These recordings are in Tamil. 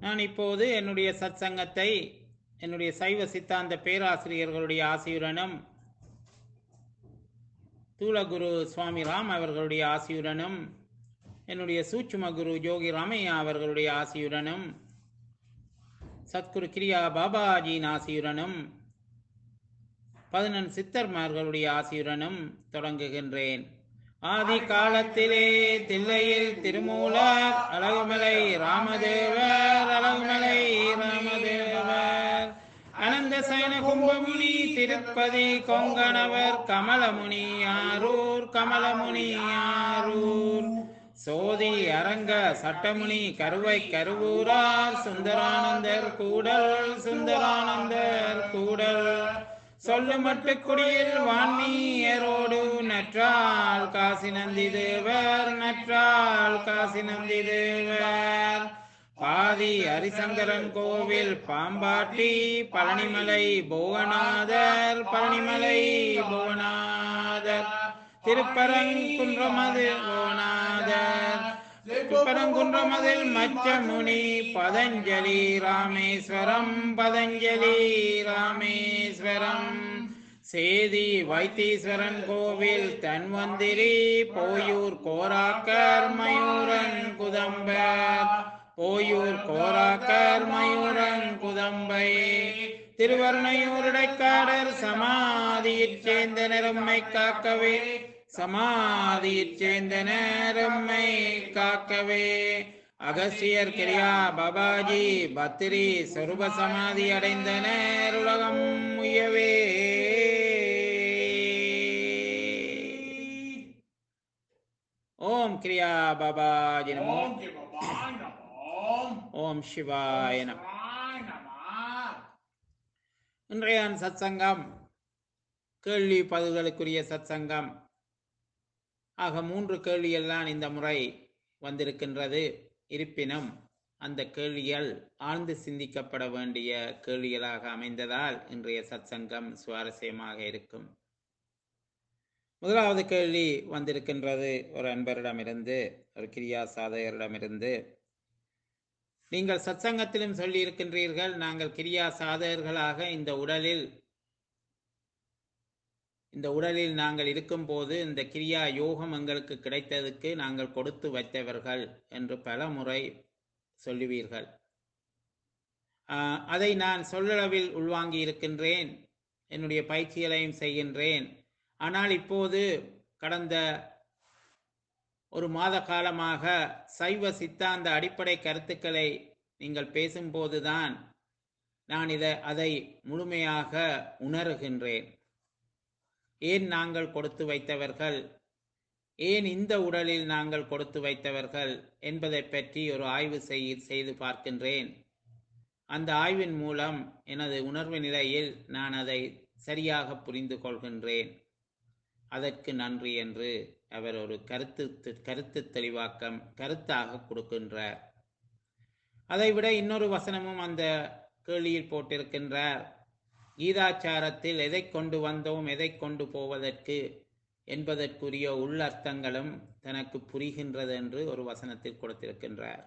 நான் இப்போது என்னுடைய சத்சங்கத்தை என்னுடைய சைவ சித்தாந்த பேராசிரியர்களுடைய ஆசியுடனும் தூளகுரு சுவாமி ராம் அவர்களுடைய ஆசியுடனும் என்னுடைய சூட்சும குரு யோகி ராமையா அவர்களுடைய ஆசியுடனும் சத்குரு கிரியா பாபாஜியின் ஆசியுடனும் பதினெண் சித்தர்மார்களுடைய ஆசியுடனும் தொடங்குகின்றேன் ஆதி காலத்திலே தில்லையில் திருமூலர் அழகுமலை ராமதேவர் அழகுமலை ராமதேவர் அனந்த சயன கும்பமுனி திருப்பதி கொங்கணவர் கமலமுனி ஆரூர் கமலமுனி ஆரூர் சோதி அரங்க சட்டமுனி கருவை கருவூரார் சுந்தரானந்தர் கூடல் சுந்தரானந்தர் கூடல் சொல்லு மட்டு குடியில் வான்மீயரோடு நற்றால் காசி நந்தி தேவர் நற்றால் காசி நந்தி தேவர் பாதி ஹரிசங்கரன் கோவில் பாம்பாட்டி பழனிமலை புவனாதர் பழனிமலை புவனாதர் திருப்பரங்குன்றமது புவனாதர் திருப்பரங்குன்றமதில் மச்சமுனி பதஞ்சலி ராமேஸ்வரம் பதஞ்சலி ராமேஸ்வரம் சேதி வைத்தீஸ்வரன் கோவில் தன்வந்திரி போயூர் கோராக்கர் மயூரன் குதம்பர் போயூர் கோராக்கர் மயூரன் குதம்பை திருவர்ணையூருடைக்காடர் சமாதியிற் சேர்ந்த நிறம்மை காக்கவே சமாதியிற் சேர்ந்த நேரம்மை காக்கவே அகசியர் கிரியா பாபாஜி பத்திரி சொருப சமாதி அடைந்த நேருலகம் உயவே ஓம் கிரியா பாபாஜி நமோ ஓம் சிவாய நமோம். ஓம் சிவாய நம சிவாய நம. இன்றைய சத்சங்கம் கேள்வி பதில்களுக்குரிய சத்சங்கம் ஆக மூன்று கேள்வியெல்லாம் இந்த முறை வந்திருக்கின்றது இருப்பினும் அந்த கேள்விகள் ஆழ்ந்து சிந்திக்கப்பட வேண்டிய கேள்விகளாக அமைந்ததால் இன்றைய சத்சங்கம் சுவாரஸ்யமாக இருக்கும் முதலாவது கேள்வி வந்திருக்கின்றது ஒரு அன்பரிடமிருந்து ஒரு கிரியா சாதகரிடமிருந்து நீங்கள் சத்சங்கத்திலும் சொல்லியிருக்கின்றீர்கள் நாங்கள் கிரியா சாதகர்களாக இந்த உடலில் இந்த உடலில் நாங்கள் இருக்கும்போது இந்த கிரியா யோகம் எங்களுக்கு கிடைத்ததுக்கு நாங்கள் கொடுத்து வைத்தவர்கள் என்று பல முறை சொல்லுவீர்கள் ஆஹ், அதை நான் சொல்லளவில் உள்வாங்கி இருக்கின்றேன் என்னுடைய பயிற்சிகளையும் செய்கின்றேன் ஆனால் இப்போது கடந்த ஒரு மாத காலமாக சைவ சித்தாந்த அடிப்படை கருத்துக்களை நீங்கள் பேசும்போதுதான் நான் இதை அதை முழுமையாக உணர்கின்றேன் ஏன் நாங்கள் கொடுத்து வைத்தவர்கள் ஏன் இந்த உடலில் நாங்கள் கொடுத்து வைத்தவர்கள் என்பதை பற்றி ஒரு ஆய்வு செய்- செய்து பார்க்கின்றேன் அந்த ஆய்வின் மூலம் எனது உணர்வு நிலையில் நான் அதை சரியாக புரிந்து கொள்கின்றேன் அதற்கு நன்றி என்று அவர் ஒரு கருத்து கருத்து தெளிவாக்கம் கருத்தாக கொடுக்கின்றார் அதைவிட இன்னொரு வசனமும் அந்த கேள்வியில் போட்டிருக்கின்றார் கீதாச்சாரத்தில் எதை கொண்டு வந்தோம் எதை கொண்டு போவதற்கு என்பதற்குரிய உள்ளர்த்தங்களும் தனக்கு புரிகின்றது என்று ஒரு வசனத்தில் கொடுத்திருக்கின்றார்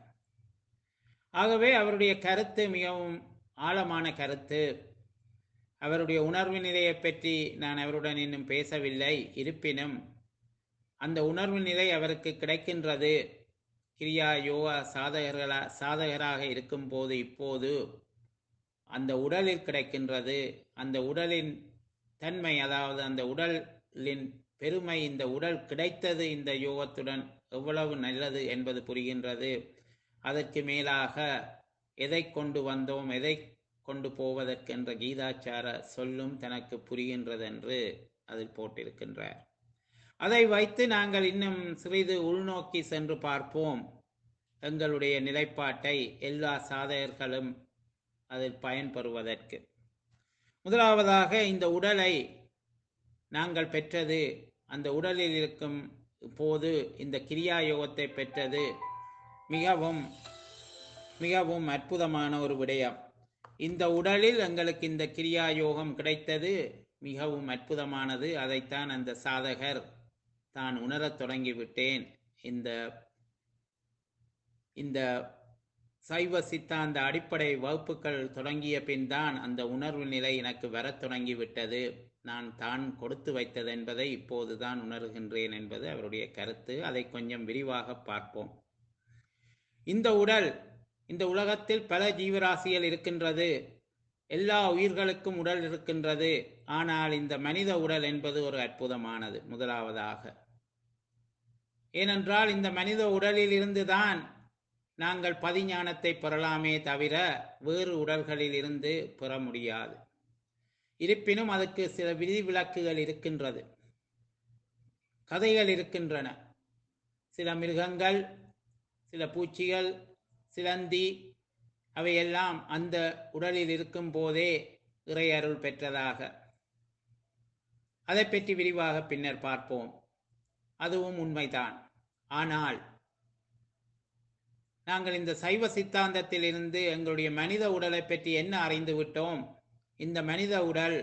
ஆகவே அவருடைய கருத்து மிகவும் ஆழமான கருத்து அவருடைய உணர்வு நிலையை பற்றி நான் அவருடன் இன்னும் பேசவில்லை இருப்பினும் அந்த உணர்வு நிலை அவருக்கு கிடைக்கின்றது கிரியா யோகா சாதகர்களா சாதகராக இருக்கும்போது இப்போது அந்த உடலில் கிடைக்கின்றது அந்த உடலின் தன்மை அதாவது அந்த உடலின் பெருமை இந்த உடல் கிடைத்தது இந்த யோகத்துடன் எவ்வளவு நல்லது என்பது புரிகின்றது அதற்கு மேலாக எதை கொண்டு வந்தோம் எதை கொண்டு போவதற்கென்ற கீதாச்சார சொல்லும் தனக்கு புரிகின்றது என்று அதில் போட்டிருக்கின்றார் அதை வைத்து நாங்கள் இன்னும் சிறிது உள்நோக்கி சென்று பார்ப்போம் எங்களுடைய நிலைப்பாட்டை எல்லா சாதகர்களும் அதில் பயன்பெறுவதற்கு முதலாவதாக இந்த உடலை நாங்கள் பெற்றது அந்த உடலில் இருக்கும் போது இந்த கிரியா யோகத்தை பெற்றது மிகவும் மிகவும் அற்புதமான ஒரு விடயம் இந்த உடலில் எங்களுக்கு இந்த கிரியா யோகம் கிடைத்தது மிகவும் அற்புதமானது அதைத்தான் அந்த சாதகர் தான் உணரத் தொடங்கிவிட்டேன் இந்த இந்த சைவ சித்தாந்த அடிப்படை வகுப்புகள் தொடங்கிய பின் தான் அந்த உணர்வு நிலை எனக்கு வரத் தொடங்கிவிட்டது நான் தான் கொடுத்து வைத்தது என்பதை இப்போதுதான் உணர்கின்றேன் என்பது அவருடைய கருத்து அதை கொஞ்சம் விரிவாக பார்ப்போம் இந்த உடல் இந்த உலகத்தில் பல ஜீவராசிகள் இருக்கின்றது எல்லா உயிர்களுக்கும் உடல் இருக்கின்றது ஆனால் இந்த மனித உடல் என்பது ஒரு அற்புதமானது முதலாவதாக ஏனென்றால் இந்த மனித உடலில் இருந்துதான் நாங்கள் பதிஞானத்தை பெறலாமே தவிர வேறு உடல்களில் இருந்து பெற முடியாது இருப்பினும் அதுக்கு சில விதிவிலக்குகள் இருக்கின்றது கதைகள் இருக்கின்றன சில மிருகங்கள் சில பூச்சிகள் சிலந்தி அவையெல்லாம் அந்த உடலில் இருக்கும் போதே இறை அருள் பெற்றதாக அதை பற்றி விரிவாக பின்னர் பார்ப்போம் அதுவும் உண்மைதான் ஆனால் நாங்கள் இந்த சைவ சித்தாந்தத்தில் இருந்து எங்களுடைய மனித உடலை பற்றி என்ன அறிந்து விட்டோம் இந்த மனித உடல்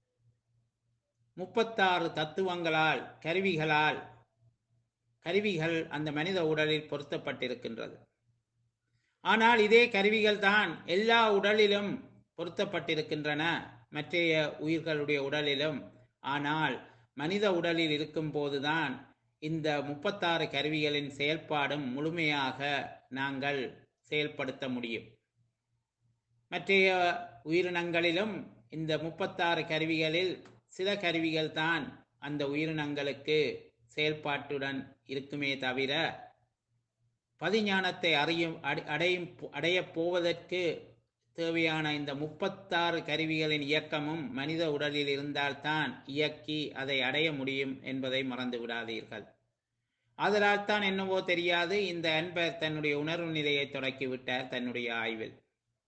முப்பத்தாறு தத்துவங்களால் கருவிகளால் கருவிகள் அந்த மனித உடலில் பொருத்தப்பட்டிருக்கின்றது ஆனால் இதே கருவிகள் தான் எல்லா உடலிலும் பொருத்தப்பட்டிருக்கின்றன மற்றைய உயிர்களுடைய உடலிலும் ஆனால் மனித உடலில் இருக்கும் போதுதான் இந்த முப்பத்தாறு கருவிகளின் செயல்பாடும் முழுமையாக நாங்கள் செயல்படுத்த முடியும் மற்றைய உயிரினங்களிலும் இந்த முப்பத்தாறு கருவிகளில் சில கருவிகள் தான் அந்த உயிரினங்களுக்கு செயல்பாட்டுடன் இருக்குமே தவிர பதிஞானத்தை அறியும் அடை- அடையும் அடையப் போவதற்கு தேவையான இந்த முப்பத்தாறு கருவிகளின் இயக்கமும் மனித உடலில் இருந்தால்தான் இயக்கி அதை அடைய முடியும் என்பதை மறந்து விடாதீர்கள் ஆதலால் தான் என்னவோ தெரியாது இந்த அன்பர் தன்னுடைய உணர்வு நிலையை தொடக்கிவிட்டார் தன்னுடைய ஆய்வில்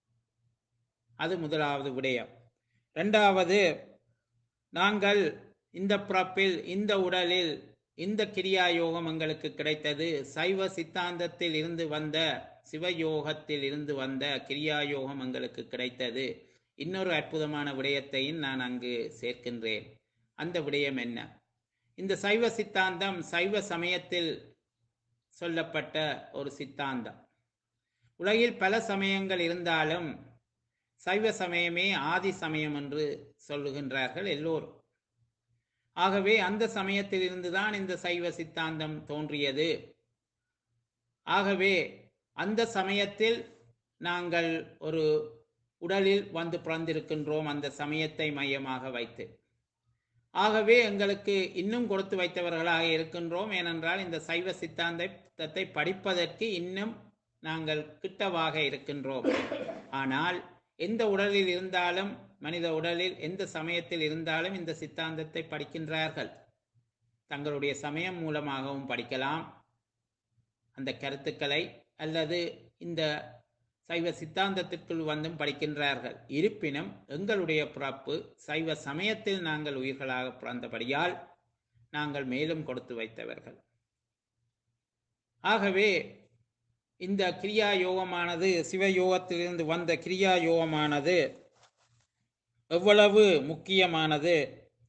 அது முதலாவது விடயம் இரண்டாவது நாங்கள் இந்த பிறப்பில் இந்த உடலில் இந்த கிரியா யோகம் எங்களுக்கு கிடைத்தது சைவ சித்தாந்தத்தில் இருந்து வந்த சிவயோகத்தில் இருந்து வந்த கிரியா யோகம் எங்களுக்கு கிடைத்தது இன்னொரு அற்புதமான விடயத்தையும் நான் அங்கு சேர்க்கின்றேன் அந்த விடயம் என்ன இந்த சைவ சித்தாந்தம் சைவ சமயத்தில் சொல்லப்பட்ட ஒரு சித்தாந்தம் உலகில் பல சமயங்கள் இருந்தாலும் சைவ சமயமே ஆதி சமயம் என்று சொல்லுகின்றார்கள் எல்லோரும் ஆகவே அந்த சமயத்தில் இருந்துதான் இந்த சைவ சித்தாந்தம் தோன்றியது ஆகவே அந்த சமயத்தில் நாங்கள் ஒரு உடலில் வந்து பிறந்திருக்கின்றோம் அந்த சமயத்தை மையமாக வைத்து ஆகவே எங்களுக்கு இன்னும் கொடுத்து வைத்தவர்களாக இருக்கின்றோம் ஏனென்றால் இந்த சைவ சித்தாந்தத்தை படிப்பதற்கு இன்னும் நாங்கள் கிட்டவாக இருக்கின்றோம் ஆனால் எந்த உடலில் இருந்தாலும் மனித உடலில் எந்த சமயத்தில் இருந்தாலும் இந்த சித்தாந்தத்தை படிக்கின்றார்கள் தங்களுடைய சமயம் மூலமாகவும் படிக்கலாம் அந்த கருத்துக்களை அல்லது இந்த சைவ சித்தாந்தத்திற்குள் வந்தும் படிக்கின்றார்கள் இருப்பினும் எங்களுடைய பிறப்பு சைவ சமயத்தில் நாங்கள் உயிர்களாக பிறந்தபடியால் நாங்கள் மேலும் கொடுத்து வைத்தவர்கள் ஆகவே இந்த கிரியா யோகமானது சிவயோகத்திலிருந்து வந்த கிரியா யோகமானது எவ்வளவு முக்கியமானது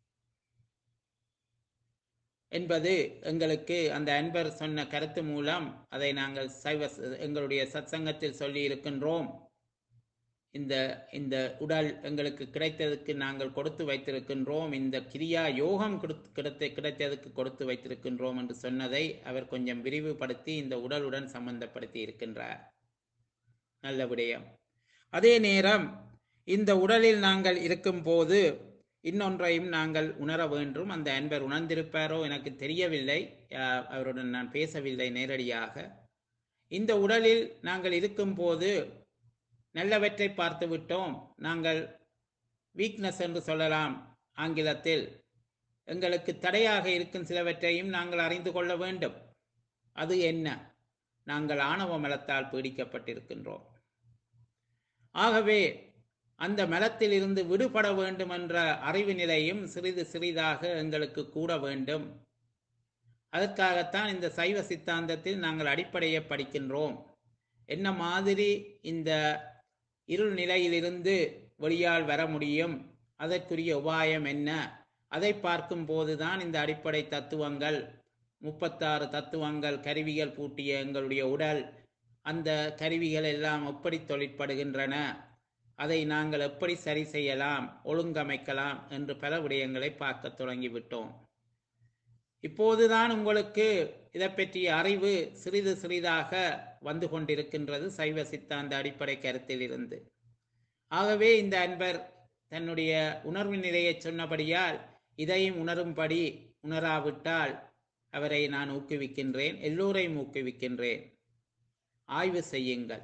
என்பது எங்களுக்கு அந்த அன்பர் சொன்ன கருத்து மூலம் அதை நாங்கள் சைவ எங்களுடைய சத்சங்கத்தில் சொல்லி இருக்கின்றோம் இந்த இந்த உடல் எங்களுக்கு கிடைத்ததுக்கு நாங்கள் கொடுத்து வைத்திருக்கின்றோம் இந்த கிரியா யோகம் கொடுத்து கிடைத்த கிடைத்ததுக்கு கொடுத்து வைத்திருக்கின்றோம் என்று சொன்னதை அவர் கொஞ்சம் விரிவுபடுத்தி இந்த உடலுடன் சம்பந்தப்படுத்தி இருக்கின்றார் நல்ல விடயம் அதே நேரம் இந்த உடலில் நாங்கள் இருக்கும்போது இன்னொன்றையும் நாங்கள் உணர வேண்டும் அந்த அன்பர் உணர்ந்திருப்பாரோ எனக்கு தெரியவில்லை அஹ், அவருடன் நான் பேசவில்லை நேரடியாக இந்த உடலில் நாங்கள் இருக்கும்போது நல்லவற்றை பார்த்து விட்டோம் நாங்கள் வீக்னஸ் என்று சொல்லலாம் ஆங்கிலத்தில் எங்களுக்கு தடையாக இருக்கும் சிலவற்றையும் நாங்கள் அறிந்து கொள்ள வேண்டும் அது என்ன நாங்கள் ஆணவ மலத்தால் பீடிக்கப்பட்டிருக்கின்றோம் ஆகவே அந்த மலத்தில் இருந்து விடுபட வேண்டும் என்ற அறிவு நிலையும் சிறிது சிறிதாக எங்களுக்கு கூட வேண்டும் அதற்காகத்தான் இந்த சைவ சித்தாந்தத்தில் நாங்கள் அடிப்படையை படிக்கின்றோம் என்ன மாதிரி இந்த இருள் நிலையிலிருந்து வெளியால் வர முடியும் அதற்குரிய உபாயம் என்ன அதை பார்க்கும் போதுதான் இந்த அடிப்படை தத்துவங்கள் முப்பத்தாறு தத்துவங்கள் கருவிகள் பூட்டிய எங்களுடைய உடல் அந்த கருவிகள் எல்லாம் எப்படி தொழிற்படுகின்றன அதை நாங்கள் எப்படி சரி செய்யலாம் ஒழுங்கமைக்கலாம் என்று பல விடயங்களை பார்க்க தொடங்கிவிட்டோம் இப்போதுதான் உங்களுக்கு இதை பற்றிய அறிவு சிறிது சிறிதாக வந்து கொண்டிருக்கின்றது சைவ சித்தாந்த அடிப்படை கருத்தில் இருந்து ஆகவே இந்த அன்பர் தன்னுடைய உணர்வு நிலையை சொன்னபடியால் இதையும் உணரும்படி உணராவிட்டால் அவரை நான் ஊக்குவிக்கின்றேன் எல்லோரையும் ஊக்குவிக்கின்றேன் ஆய்வு செய்யுங்கள்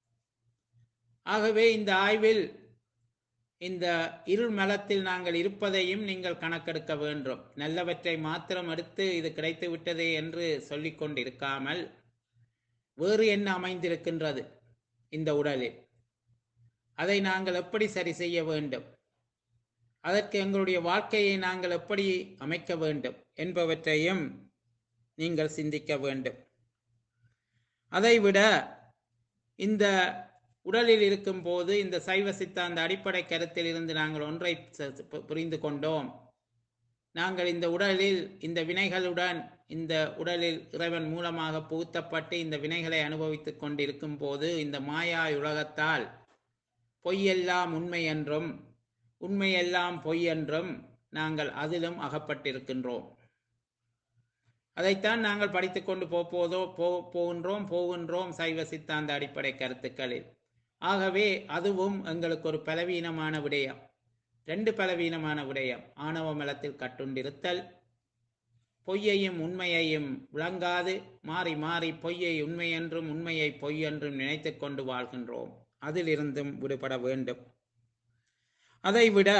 ஆகவே இந்த ஆய்வில் இந்த இருள் மலத்தில் நாங்கள் இருப்பதையும் நீங்கள் கணக்கெடுக்க வேண்டும் நல்லவற்றை மாத்திரம் எடுத்து இது கிடைத்து விட்டதே என்று சொல்லிக் கொண்டிருக்காமல் வேறு என்ன அமைந்திருக்கின்றது இந்த உடலில் அதை நாங்கள் எப்படி சரி செய்ய வேண்டும் அதற்கு எங்களுடைய வாழ்க்கையை நாங்கள் எப்படி அமைக்க வேண்டும் என்பவற்றையும் நீங்கள் சிந்திக்க வேண்டும் அதைவிட இந்த உடலில் இருக்கும் போது இந்த சைவ சித்தாந்த அடிப்படை கருத்தில் இருந்து நாங்கள் ஒன்றை ச- பு- புரிந்து கொண்டோம் நாங்கள் இந்த உடலில் இந்த வினைகளுடன் இந்த உடலில் இறைவன் மூலமாக புகுத்தப்பட்டு இந்த வினைகளை அனுபவித்துக் கொண்டிருக்கும் போது இந்த மாயா உலகத்தால் பொய்யெல்லாம் உண்மை என்றும் உண்மையெல்லாம் பொய் என்றும் நாங்கள் அதிலும் அகப்பட்டிருக்கின்றோம் அதைத்தான் நாங்கள் படித்துக்கொண்டு போப்போதோ போ போகின்றோம் போகின்றோம் சைவ சித்தாந்த அடிப்படை கருத்துக்களில் ஆகவே அதுவும் எங்களுக்கு ஒரு பலவீனமான விடயம் ரெண்டு பலவீனமான விடயம் ஆணவ மலத்தில் கட்டுண்டிருத்தல் பொய்யையும் உண்மையையும் விளங்காது மாறி மாறி பொய்யை உண்மை என்றும் உண்மையை பொய் என்றும் நினைத்துக் கொண்டு வாழ்கின்றோம் அதிலிருந்தும் விடுபட வேண்டும் அதைவிட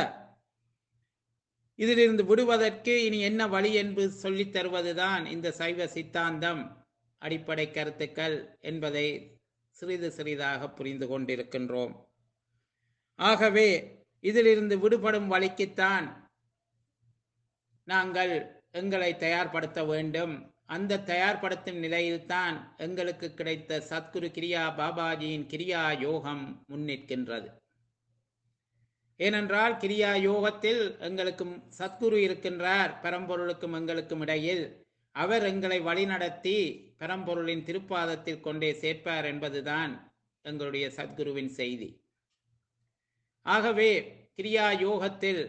இதிலிருந்து விடுவதற்கு இனி என்ன வழி என்று சொல்லித் தருவதுதான் இந்த சைவ சித்தாந்தம் அடிப்படை கருத்துக்கள் என்பதை சிறிது சிறிதாக புரிந்து கொண்டிருக்கின்றோம் ஆகவே இதிலிருந்து விடுபடும் வழிக்குத்தான் நாங்கள் எங்களை தயார்படுத்த வேண்டும் அந்த தயார்படுத்தும் நிலையில்தான் எங்களுக்கு கிடைத்த சத்குரு கிரியா பாபாஜியின் கிரியா யோகம் முன்னிற்கின்றது ஏனென்றால் கிரியா யோகத்தில் எங்களுக்கு சத்குரு இருக்கின்றார் பரம்பொருளுக்கும் எங்களுக்கும் இடையில் அவர் எங்களை வழிநடத்தி பரம்பொருளின் திருப்பாதத்தில் கொண்டே சேர்ப்பார் என்பதுதான் எங்களுடைய சத்குருவின் செய்தி ஆகவே கிரியா யோகத்தில்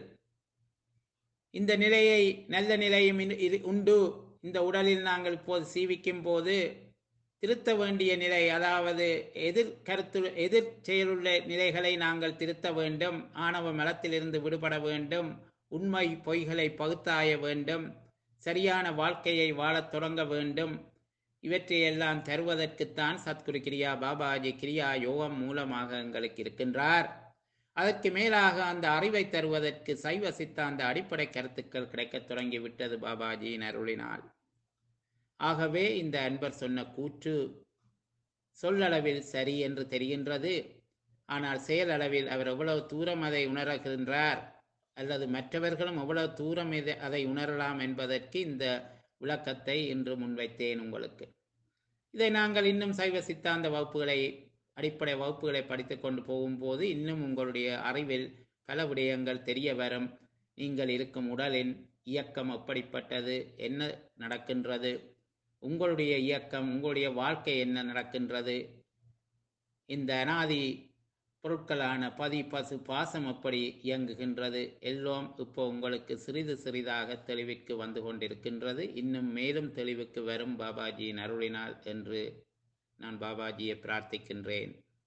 இந்த நிலையை நல்ல நிலையும் இரு- இரு- உண்டு இந்த உடலில் நாங்கள் இப்போது சீவிக்கும் போது திருத்த வேண்டிய நிலை அதாவது எதிர் கருத்து எதிர் செயலுள்ள நிலைகளை நாங்கள் திருத்த வேண்டும் ஆணவ மலத்திலிருந்து விடுபட வேண்டும் உண்மை பொய்களை பகுத்தாய வேண்டும் சரியான வாழ்க்கையை வாழத் தொடங்க வேண்டும் இவற்றையெல்லாம் தருவதற்குத்தான் சத்குரு கிரியா பாபாஜி கிரியா யோகம் மூலமாக எங்களுக்கு இருக்கின்றார் அதற்கு மேலாக அந்த அறிவை தருவதற்கு சைவ சித்தாந்த அடிப்படை கருத்துக்கள் கிடைக்கத் தொடங்கிவிட்டது பாபாஜியின் அருளினால் ஆகவே இந்த அன்பர் சொன்ன கூற்று சொல்லளவில் சரி என்று தெரிகின்றது ஆனால் செயலளவில் அவர் எவ்வளவு தூரம் அதை உணர்கின்றார் அல்லது மற்றவர்களும் எவ்வளவு தூரம் இதை அதை உணரலாம் என்பதற்கு இந்த விளக்கத்தை இன்று முன்வைத்தேன் உங்களுக்கு இதை நாங்கள் இன்னும் சைவ சித்தாந்த வகுப்புகளை அடிப்படை வகுப்புகளை படித்துக் கொண்டு போகும்போது இன்னும் உங்களுடைய அறிவில் பல விடயங்கள் தெரிய வரும் நீங்கள் இருக்கும் உடலின் இயக்கம் எப்படிப்பட்டது என்ன நடக்கின்றது உங்களுடைய இயக்கம் உங்களுடைய வாழ்க்கை என்ன நடக்கின்றது இந்த அனாதி பொருட்களான பதி பசு பாசம் எப்படி இயங்குகின்றது எல்லாம் இப்போ உங்களுக்கு சிறிது சிறிதாக தெளிவுக்கு வந்து கொண்டிருக்கின்றது இன்னும் மேலும் தெளிவுக்கு வரும் பாபாஜியின் அருளினால் என்று நான் பாபாஜியை பிரார்த்திக்கின்றேன்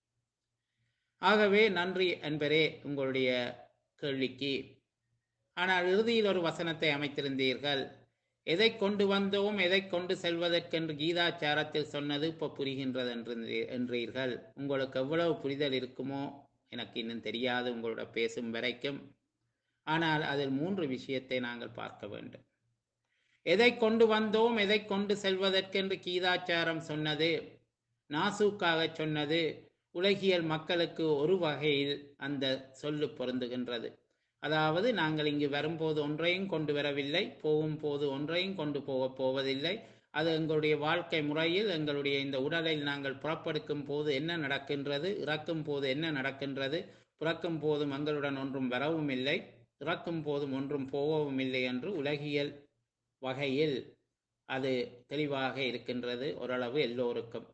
ஆகவே நன்றி அன்பரே உங்களுடைய கேள்விக்கு ஆனால் இறுதியில் ஒரு வசனத்தை அமைத்திருந்தீர்கள் எதை கொண்டு வந்தோம் எதை கொண்டு செல்வதற்கென்று கீதாச்சாரத்தில் சொன்னது இப்போ புரிகின்றது என்று என்றீர்கள் உங்களுக்கு எவ்வளவு புரிதல் இருக்குமோ எனக்கு இன்னும் தெரியாது உங்களோட பேசும் வரைக்கும் ஆனால் அதில் மூன்று விஷயத்தை நாங்கள் பார்க்க வேண்டும் எதை கொண்டு வந்தோம் எதை கொண்டு செல்வதற்கென்று கீதாச்சாரம் சொன்னது நாசூக்காக சொன்னது உலகியல் மக்களுக்கு ஒரு வகையில் அந்த சொல்லு பொருந்துகின்றது அதாவது நாங்கள் இங்கு வரும்போது ஒன்றையும் கொண்டு வரவில்லை போகும்போது ஒன்றையும் கொண்டு போகப் போவதில்லை அது எங்களுடைய வாழ்க்கை முறையில் எங்களுடைய இந்த உடலில் நாங்கள் புறப்படுக்கும் போது என்ன நடக்கின்றது இறக்கும் போது என்ன நடக்கின்றது பிறக்கும் போதும் எங்களுடன் ஒன்றும் வரவும் இல்லை இறக்கும் போதும் ஒன்றும் போகவும் இல்லை என்று உலகியல் வகையில் அது தெளிவாக இருக்கின்றது ஓரளவு எல்லோருக்கும்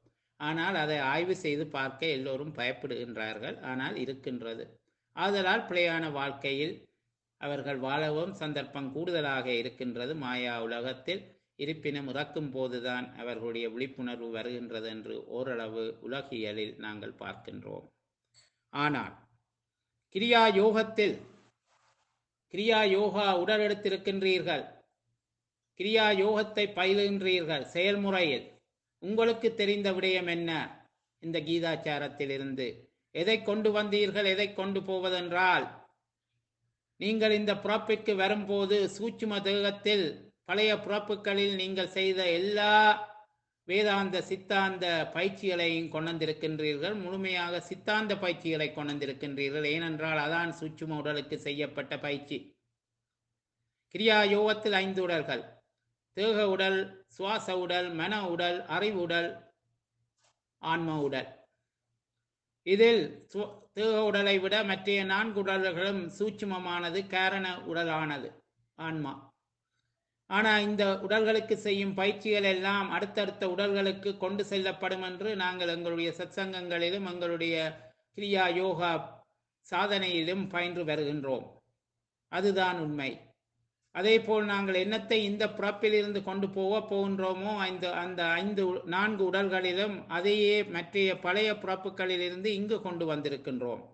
ஆனால் அதை ஆய்வு செய்து பார்க்க எல்லோரும் பயப்படுகின்றார்கள் ஆனால் இருக்கின்றது ஆதலால் பிழையான வாழ்க்கையில் அவர்கள் வாழவும் சந்தர்ப்பம் கூடுதலாக இருக்கின்றது மாயா உலகத்தில் இருப்பினும் இறக்கும் போதுதான் அவர்களுடைய விழிப்புணர்வு வருகின்றது என்று ஓரளவு உலகியலில் நாங்கள் பார்க்கின்றோம் ஆனால் கிரியா யோகத்தில் கிரியா யோகா உடல் எடுத்திருக்கின்றீர்கள் கிரியா யோகத்தை பயிலுகின்றீர்கள் செயல்முறையில் உங்களுக்கு தெரிந்த விடயம் என்ன இந்த கீதாச்சாரத்தில் இருந்து எதை கொண்டு வந்தீர்கள் எதை கொண்டு போவதென்றால் நீங்கள் இந்த புறப்பிற்கு வரும்போது சூட்சும தேகத்தில் பழைய புறப்புகளில் நீங்கள் செய்த எல்லா வேதாந்த சித்தாந்த பயிற்சிகளையும் கொண்டிருக்கின்றீர்கள் முழுமையாக சித்தாந்த பயிற்சிகளை கொண்டிருக்கின்றீர்கள் ஏனென்றால் அதான் சூட்சும உடலுக்கு செய்யப்பட்ட பயிற்சி கிரியா யோகத்தில் ஐந்து உடல்கள் தேக உடல் சுவாச உடல் மன உடல் அறிவு உடல் ஆன்ம உடல் இதில் சு- தேக உடலை விட மற்ற நான்கு உடல்களும் சூட்சுமமானது காரண உடலானது ஆன்மா ஆனா இந்த உடல்களுக்கு செய்யும் பயிற்சிகள் எல்லாம் அடுத்தடுத்த உடல்களுக்கு கொண்டு செல்லப்படும் என்று நாங்கள் எங்களுடைய சத்சங்கங்களிலும் எங்களுடைய கிரியா யோகா சாதனையிலும் பயின்று வருகின்றோம் அதுதான் உண்மை அதேபோல் நாங்கள் எண்ணத்தை இந்த பிறப்பில் இருந்து கொண்டு போக போகின்றோமோ அந்த அந்த ஐந்து உ- நான்கு உடல்களிலும் அதையே மற்றைய பழைய பிறப்புகளில் இருந்து இங்கு கொண்டு வந்திருக்கின்றோம்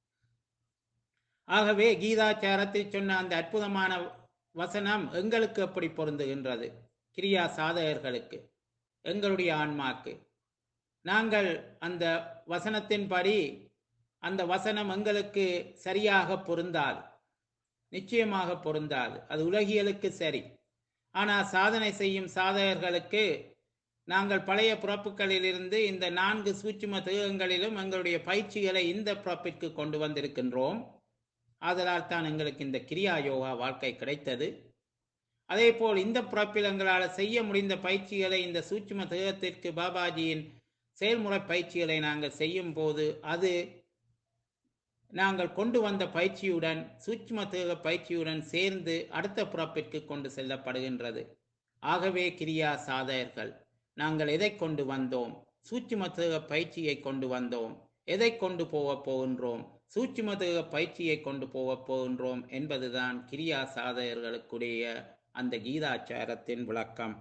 ஆகவே கீதாச்சாரத்தில் சொன்ன அந்த அற்புதமான வசனம் எங்களுக்கு எப்படி பொருந்துகின்றது கிரியா சாதகர்களுக்கு எங்களுடைய ஆன்மாக்கு நாங்கள் அந்த வசனத்தின்படி அந்த வசனம் எங்களுக்கு சரியாக பொருந்தாது நிச்சயமாக பொருந்தாது அது உலகியலுக்கு சரி ஆனால் சாதனை செய்யும் சாதகர்களுக்கு நாங்கள் பழைய பிறப்புகளிலிருந்து இந்த நான்கு சூட்சும தேகங்களிலும் எங்களுடைய பயிற்சிகளை இந்த பிறப்பிற்கு கொண்டு வந்திருக்கின்றோம் ஆதலால் தான் எங்களுக்கு இந்த கிரியா யோகா வாழ்க்கை கிடைத்தது அதேபோல் இந்த பிறப்பில் எங்களால் செய்ய முடிந்த பயிற்சிகளை இந்த சூட்சும தேகத்திற்கு பாபாஜியின் செயல்முறை பயிற்சிகளை நாங்கள் செய்யும் போது அது நாங்கள் கொண்டு வந்த பயிற்சியுடன் சூட்சும தேக பயிற்சியுடன் சேர்ந்து அடுத்த பிறப்பிற்கு கொண்டு செல்லப்படுகின்றது ஆகவே கிரியா சாதகர்கள் நாங்கள் எதை கொண்டு வந்தோம் சூட்சும தேக பயிற்சியை கொண்டு வந்தோம் எதை கொண்டு போகப் போகின்றோம் சூட்சும தேக பயிற்சியை கொண்டு போகப் போகின்றோம் என்பதுதான் கிரியா சாதகர்களுக்குடைய அந்த கீதாச்சாரத்தின் விளக்கம்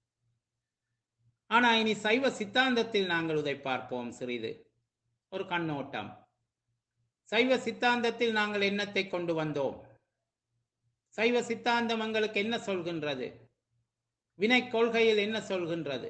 ஆனா இனி சைவ சித்தாந்தத்தில் நாங்கள் இதை பார்ப்போம் சிறிது ஒரு கண்ணோட்டம் சைவ சித்தாந்தத்தில் நாங்கள் என்னத்தை கொண்டு வந்தோம் சைவ சித்தாந்தம் எங்களுக்கு என்ன சொல்கின்றது வினை கொள்கையில் என்ன சொல்கின்றது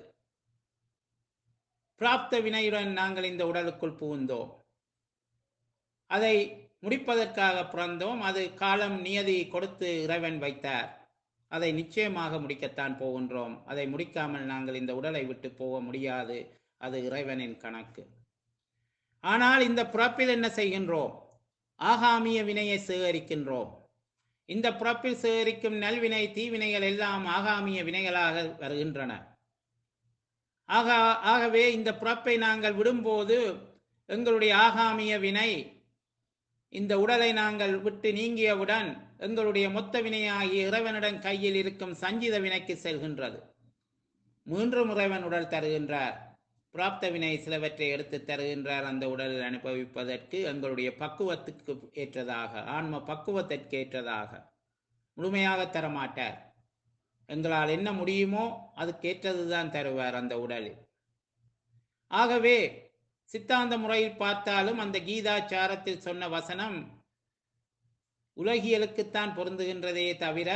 பிராப்த வினையுடன் நாங்கள் இந்த உடலுக்குள் புகுந்தோம் அதை முடிப்பதற்காக பிறந்தோம் அது காலம் நியதி கொடுத்து இறைவன் வைத்தார் அதை நிச்சயமாக முடிக்கத்தான் போகின்றோம் அதை முடிக்காமல் நாங்கள் இந்த உடலை விட்டு போக முடியாது அது இறைவனின் கணக்கு ஆனால் இந்த பிறப்பில் என்ன செய்கின்றோம் ஆகாமிய வினையை சேகரிக்கின்றோம் இந்த பிறப்பில் சேகரிக்கும் நல்வினை தீவினைகள் எல்லாம் ஆகாமிய வினைகளாக வருகின்றன ஆக ஆகவே இந்த பிறப்பை நாங்கள் விடும்போது எங்களுடைய ஆகாமிய வினை இந்த உடலை நாங்கள் விட்டு நீங்கியவுடன் எங்களுடைய மொத்த வினையாகிய இறைவனிடம் கையில் இருக்கும் சஞ்சித வினைக்கு செல்கின்றது மூன்றும் இறைவன் உடல் தருகின்றார் பிராப்த வினை சிலவற்றை எடுத்து தருகின்றார் அந்த உடலில் அனுபவிப்பதற்கு எங்களுடைய பக்குவத்துக்கு ஏற்றதாக ஆன்ம பக்குவத்திற்கு ஏற்றதாக முழுமையாக தரமாட்டார் எங்களால் என்ன முடியுமோ அதுக்கேற்றதுதான் தருவார் அந்த உடலில் ஆகவே சித்தாந்த முறையில் பார்த்தாலும் அந்த கீதாச்சாரத்தில் சொன்ன வசனம் உலகியலுக்குத்தான் பொருந்துகின்றதே தவிர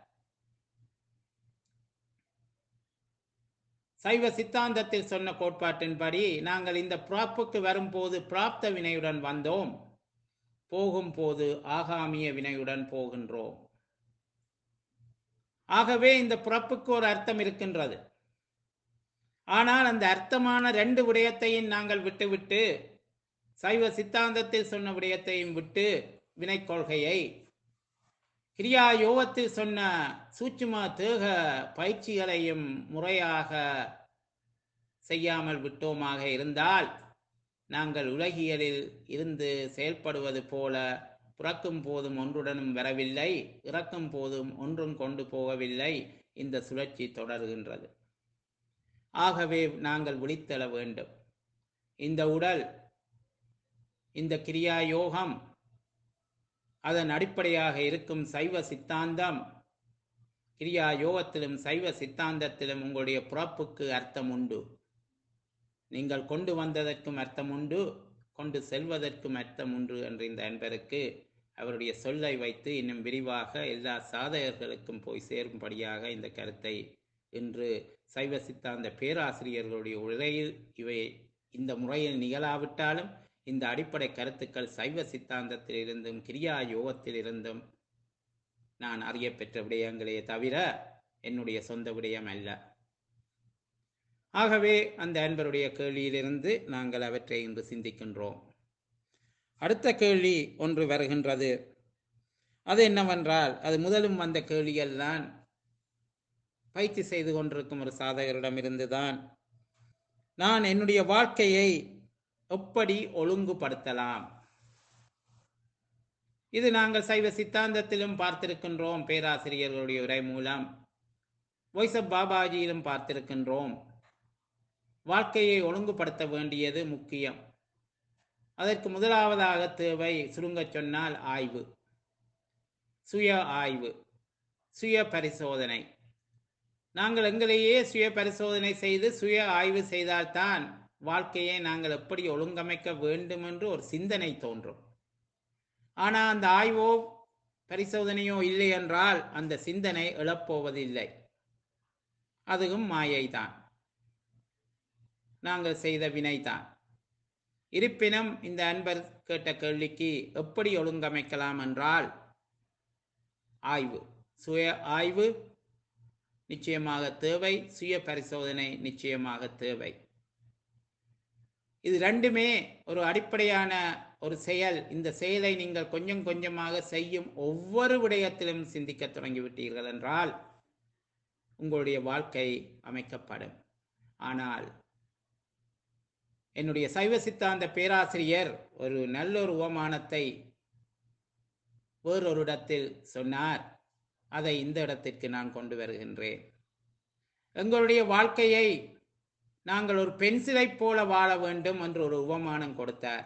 சைவ சித்தாந்தத்தில் சொன்ன கோட்பாட்டின்படி நாங்கள் இந்த பிராப்புக்கு வரும்போது பிராப்த வினையுடன் வந்தோம் போகும்போது ஆகாமிய வினையுடன் போகின்றோம் ஆகவே இந்த பிறப்புக்கு ஒரு அர்த்தம் இருக்கின்றது ஆனால் அந்த அர்த்தமான ரெண்டு விடயத்தையும் நாங்கள் விட்டுவிட்டு சைவ சித்தாந்தத்தில் சொன்ன விடயத்தையும் விட்டு வினை கொள்கையை கிரியா யோகத்தில் சொன்ன சூட்சும தேக பயிற்சிகளையும் முறையாக செய்யாமல் விட்டோமாக இருந்தால் நாங்கள் உலகியலில் இருந்து செயல்படுவது போல பிறக்கும் போதும் ஒன்றுடனும் வரவில்லை இறக்கும் போதும் ஒன்றும் கொண்டு போகவில்லை இந்த சுழற்சி தொடர்கின்றது ஆகவே நாங்கள் விழித்தெழ வேண்டும் இந்த உடல் இந்த கிரியா யோகம் அதன் அடிப்படையாக இருக்கும் சைவ சித்தாந்தம் கிரியா யோகத்திலும் சைவ சித்தாந்தத்திலும் உங்களுடைய பிறப்புக்கு அர்த்தம் உண்டு நீங்கள் கொண்டு வந்ததற்கும் அர்த்தம் உண்டு கொண்டு செல்வதற்கும் அர்த்தம் உண்டு என்று இந்த அன்பருக்கு அவருடைய சொல்லை வைத்து இன்னும் விரிவாக எல்லா சாதகர்களுக்கும் போய் சேரும்படியாக இந்த கருத்தை இன்று சைவ சித்தாந்த பேராசிரியர்களுடைய உரையில் இவை இந்த முறையில் நிகழாவிட்டாலும் இந்த அடிப்படை கருத்துக்கள் சைவ சித்தாந்தத்தில் இருந்தும் கிரியா யோகத்தில் இருந்தும் நான் அறிய பெற்ற விடயங்களே தவிர என்னுடைய சொந்த விடயம் அல்ல ஆகவே அந்த அன்பருடைய கேள்வியிலிருந்து நாங்கள் அவற்றை இன்று சிந்திக்கின்றோம் அடுத்த கேள்வி ஒன்று வருகின்றது அது என்னவென்றால் அது முதலும் வந்த கேள்விகள் தான் பயிற்சி செய்து கொண்டிருக்கும் ஒரு சாதகரிடமிருந்து தான் நான் என்னுடைய வாழ்க்கையை எப்படி ஒழுங்குபடுத்தலாம் இது நாங்கள் சைவ சித்தாந்தத்திலும் பார்த்திருக்கின்றோம் பேராசிரியர்களுடைய உரை மூலம் வாய்ஸ் ஆஃப் பாபாஜியிலும் பார்த்திருக்கின்றோம் வாழ்க்கையை ஒழுங்குபடுத்த வேண்டியது முக்கியம் அதற்கு முதலாவதாக தேவை சுருங்கச் சொன்னால் ஆய்வு சுய ஆய்வு சுய பரிசோதனை நாங்கள் எங்களையே சுய பரிசோதனை செய்து சுய ஆய்வு செய்தால்தான் வாழ்க்கையை நாங்கள் எப்படி ஒழுங்கமைக்க வேண்டும் என்று ஒரு சிந்தனை தோன்றும் ஆனால் அந்த ஆய்வோ பரிசோதனையோ இல்லை என்றால் அந்த சிந்தனை எழப்போவதில்லை அதுவும் மாயைதான் நாங்கள் செய்த வினைதான் இருப்பினும் இந்த அன்பர் கேட்ட கேள்விக்கு எப்படி ஒழுங்கமைக்கலாம் என்றால் ஆய்வு சுய ஆய்வு நிச்சயமாக தேவை சுய பரிசோதனை நிச்சயமாக தேவை இது ரெண்டுமே ஒரு அடிப்படையான ஒரு செயல் இந்த செயலை நீங்கள் கொஞ்சம் கொஞ்சமாக செய்யும் ஒவ்வொரு விடயத்திலும் சிந்திக்க தொடங்கிவிட்டீர்கள் என்றால் உங்களுடைய வாழ்க்கை அமைக்கப்படும் ஆனால் என்னுடைய சைவ சித்தாந்த பேராசிரியர் ஒரு நல்ல ஒரு உவமானத்தை வேறொரு இடத்தில் சொன்னார் அதை இந்த இடத்திற்கு நான் கொண்டு வருகின்றேன் எங்களுடைய வாழ்க்கையை நாங்கள் ஒரு பென்சிலை போல வாழ வேண்டும் என்று ஒரு உவமானம் கொடுத்தார்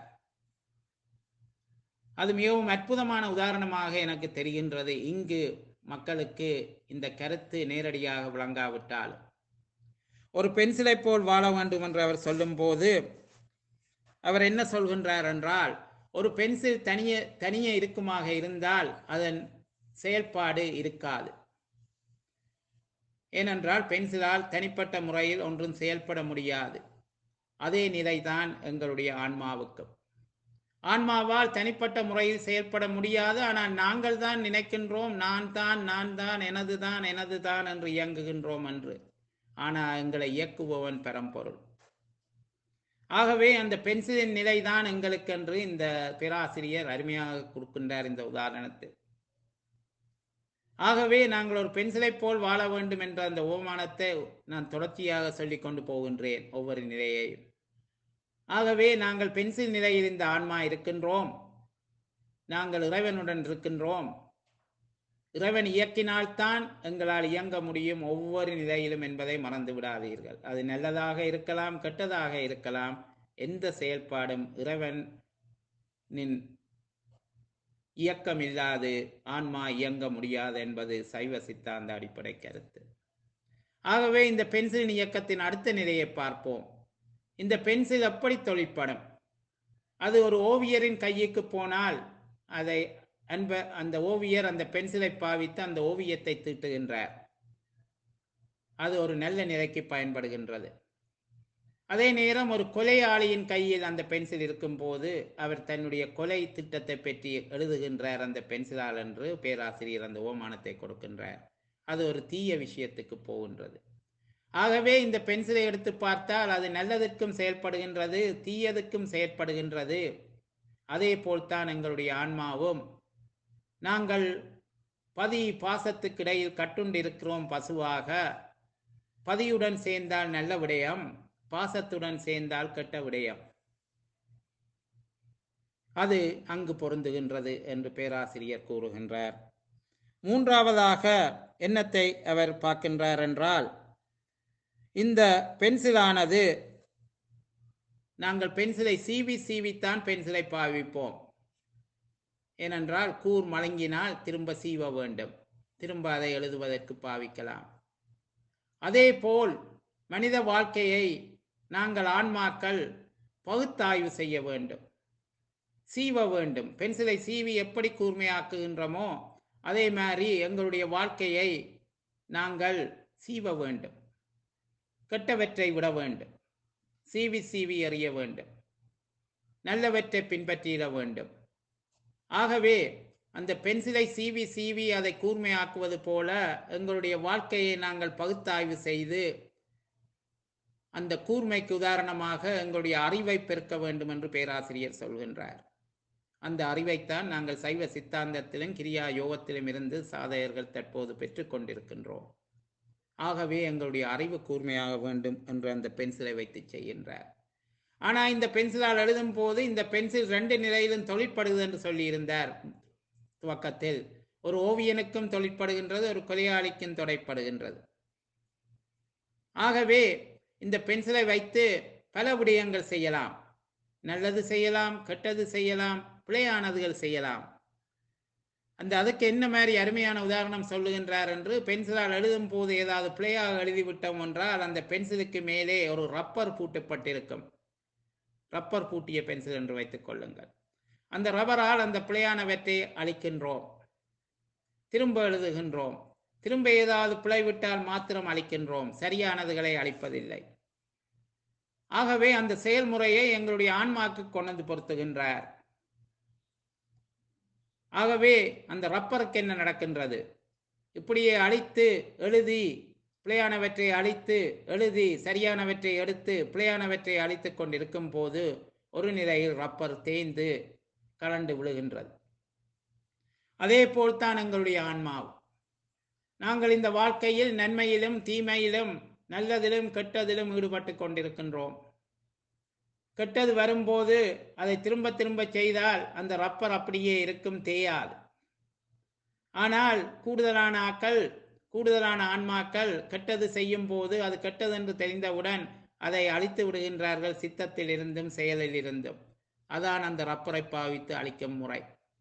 அது மிகவும் அற்புதமான உதாரணமாக எனக்கு தெரிகின்றது இங்கு மக்களுக்கு இந்த கருத்து நேரடியாக விளங்காவிட்டாலும் ஒரு பென்சிலை போல் வாழ வேண்டும் என்று அவர் சொல்லும்போது அவர் என்ன சொல்கின்றார் என்றால் ஒரு பென்சில் தனிய தனியே இருக்குமாக இருந்தால் அதன் செயல்பாடு இருக்காது ஏனென்றால் பென்சிலால் தனிப்பட்ட முறையில் ஒன்றும் செயல்பட முடியாது அதே நிலைதான் எங்களுடைய ஆன்மாவுக்கும் ஆன்மாவால் தனிப்பட்ட முறையில் செயல்பட முடியாது ஆனால் நாங்கள் தான் நினைக்கின்றோம் நான் தான் நான் தான் எனது தான் எனது தான் என்று இயங்குகின்றோம் என்று ஆனால் எங்களை இயக்குபவன் பரம்பொருள் ஆகவே அந்த பென்சிலின் நிலைதான் எங்களுக்கென்று இந்த பேராசிரியர் அருமையாக கொடுக்கின்றார் இந்த உதாரணத்தில் ஆகவே நாங்கள் ஒரு பென்சிலை போல் வாழ வேண்டும் என்ற அந்த ஓமானத்தை நான் தொடர்ச்சியாக சொல்லிக் கொண்டு போகின்றேன் ஒவ்வொரு நிலையையும் ஆகவே நாங்கள் பென்சில் நிலையில் இந்த ஆன்மா இருக்கின்றோம் நாங்கள் இறைவனுடன் இருக்கின்றோம் இறைவன் இயக்கினால்தான் எங்களால் இயங்க முடியும் ஒவ்வொரு நிலையிலும் என்பதை மறந்து விடாதீர்கள் அது நல்லதாக இருக்கலாம் கெட்டதாக இருக்கலாம் எந்த செயல்பாடும் இறைவனின் இயக்கம் இல்லாது ஆன்மா இயங்க முடியாது என்பது சைவ சித்தாந்த அடிப்படை கருத்து ஆகவே இந்த பென்சிலின் இயக்கத்தின் அடுத்த நிலையை பார்ப்போம் இந்த பென்சில் எப்படி தொழிற்படும் அது ஒரு ஓவியரின் கையுக்கு போனால் அதை அன்ப அந்த ஓவியர் அந்த பென்சிலை பாவித்து அந்த ஓவியத்தை தீட்டுகின்றார் அது ஒரு நல்ல நிலைக்கு பயன்படுகின்றது அதே நேரம் ஒரு கொலையாளியின் கையில் அந்த பென்சில் இருக்கும்போது அவர் தன்னுடைய கொலை திட்டத்தை பற்றி எழுதுகின்றார் அந்த பென்சிலால் என்று பேராசிரியர் அந்த ஓமானத்தை கொடுக்கின்றார் அது ஒரு தீய விஷயத்துக்கு போகின்றது ஆகவே இந்த பென்சிலை எடுத்து பார்த்தால் அது நல்லதற்கும் செயல்படுகின்றது தீயதுக்கும் செயற்படுகின்றது அதே போல்தான் எங்களுடைய ஆன்மாவும் நாங்கள் பதி பாசத்துக்கிடையில் கட்டுண்டிருக்கிறோம் பசுவாக பதியுடன் சேர்ந்தால் நல்ல விடயம் பாசத்துடன் சேர்ந்தால் கெட்ட விடயம் அது அங்கு பொருந்துகின்றது என்று பேராசிரியர் கூறுகின்றார் மூன்றாவதாக என்னத்தை அவர் பார்க்கின்றார் என்றால் இந்த பென்சிலானது நாங்கள் பென்சிலை சீவி சீவித்தான் பென்சிலை பாவிப்போம் ஏனென்றால் கூர் மழுங்கினால் திரும்ப சீவ வேண்டும் திரும்ப அதை எழுதுவதற்கு பாவிக்கலாம் அதேபோல் மனித வாழ்க்கையை நாங்கள் ஆன்மாக்கள் பகுத்தாய்வு செய்ய வேண்டும் சீவ வேண்டும் பென்சிலை சீவி எப்படி கூர்மையாக்குகின்றோமோ அதே மாதிரி எங்களுடைய வாழ்க்கையை நாங்கள் சீவ வேண்டும் கெட்டவற்றை விட வேண்டும் சீவி சீவி எறிய வேண்டும் நல்லவற்றை பின்பற்றிட வேண்டும் ஆகவே அந்த பென்சிலை சீவி சீவி அதை கூர்மையாக்குவது போல எங்களுடைய வாழ்க்கையை நாங்கள் பகுத்தாய்வு செய்து அந்த கூர்மைக்கு உதாரணமாக எங்களுடைய அறிவை பெருக்க வேண்டும் என்று பேராசிரியர் சொல்கின்றார் அந்த அறிவைத்தான் நாங்கள் சைவ சித்தாந்தத்திலும் கிரியா யோகத்திலும் இருந்து சாதகர்கள் தற்போது பெற்றுக்கொண்டிருக்கின்றோம் ஆகவே எங்களுடைய அறிவு கூர்மையாக வேண்டும் என்று அந்த பென்சிலை வைத்து செய்கின்றார் ஆனால் இந்த பென்சிலால் எழுதும் போது இந்த பென்சில் ரெண்டு நிலையிலும் தொழிற்படுது என்று சொல்லியிருந்தார் துவக்கத்தில் ஒரு ஓவியனுக்கும் தொழிற்படுகின்றது ஒரு கொலையாளிக்கும் தொடைப்படுகின்றது ஆகவே இந்த பென்சிலை வைத்து பல விடயங்கள் செய்யலாம் நல்லது செய்யலாம் கெட்டது செய்யலாம் பிழையானதுகள் செய்யலாம் அந்த அதுக்கு என்ன மாதிரி அருமையான உதாரணம் சொல்லுகின்றார் என்று பென்சிலால் எழுதும் போது ஏதாவது பிழையாக எழுதிவிட்டோம் என்றால் அந்த பென்சிலுக்கு மேலே ஒரு ரப்பர் பூட்டப்பட்டிருக்கும் ரப்பர் பூட்டிய பென்சில் என்று வைத்துக் கொள்ளுங்கள் அந்த ரப்பரால் அந்த பிழையானவற்றை அழிக்கின்றோம் திரும்ப எழுதுகின்றோம் திரும்ப ஏதாவது பிழை விட்டால் மாத்திரம் அழிக்கின்றோம் சரியானதுகளை அழிப்பதில்லை ஆகவே அந்த செயல்முறையை எங்களுடைய ஆன்மாக்கு கொண்டு பொருத்துகின்றார் ஆகவே அந்த ரப்பருக்கு என்ன நடக்கின்றது இப்படியே அழித்து எழுதி பிழையானவற்றை அழித்து எழுதி சரியானவற்றை எடுத்து பிழையானவற்றை அழித்து கொண்டிருக்கும் போது ஒரு நிலையில் ரப்பர் தேய்ந்து கலண்டு விழுகின்றது அதே போல்தான் எங்களுடைய ஆன்மாவும் நாங்கள் இந்த வாழ்க்கையில் நன்மையிலும் தீமையிலும் நல்லதிலும் கெட்டதிலும் ஈடுபட்டு கொண்டிருக்கின்றோம் கெட்டது வரும்போது அதை திரும்ப திரும்ப செய்தால் அந்த ரப்பர் அப்படியே இருக்கும் தேயாது ஆனால் கூடுதலான ஆக்கள் கூடுதலான ஆன்மாக்கள் கெட்டது செய்யும் போது அது கெட்டது என்று தெரிந்தவுடன் அதை அழித்து விடுகின்றார்கள் சித்தத்தில் இருந்தும் செயலில் இருந்தும் அதான் அந்த ரப்பரை பாவித்து அழிக்கும் முறை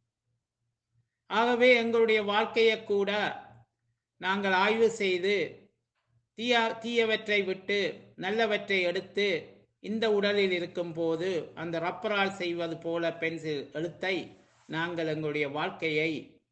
ஆகவே எங்களுடைய வாழ்க்கையை கூட நாங்கள் ஆய்வு செய்து தீய தீயவற்றை விட்டு நல்லவற்றை எடுத்து இந்த உடலில் இருக்கும் போது அந்த ரப்பரால் செய்வது போல பென்சில் எழுத்தை நாங்கள் எங்களுடைய வாழ்க்கையை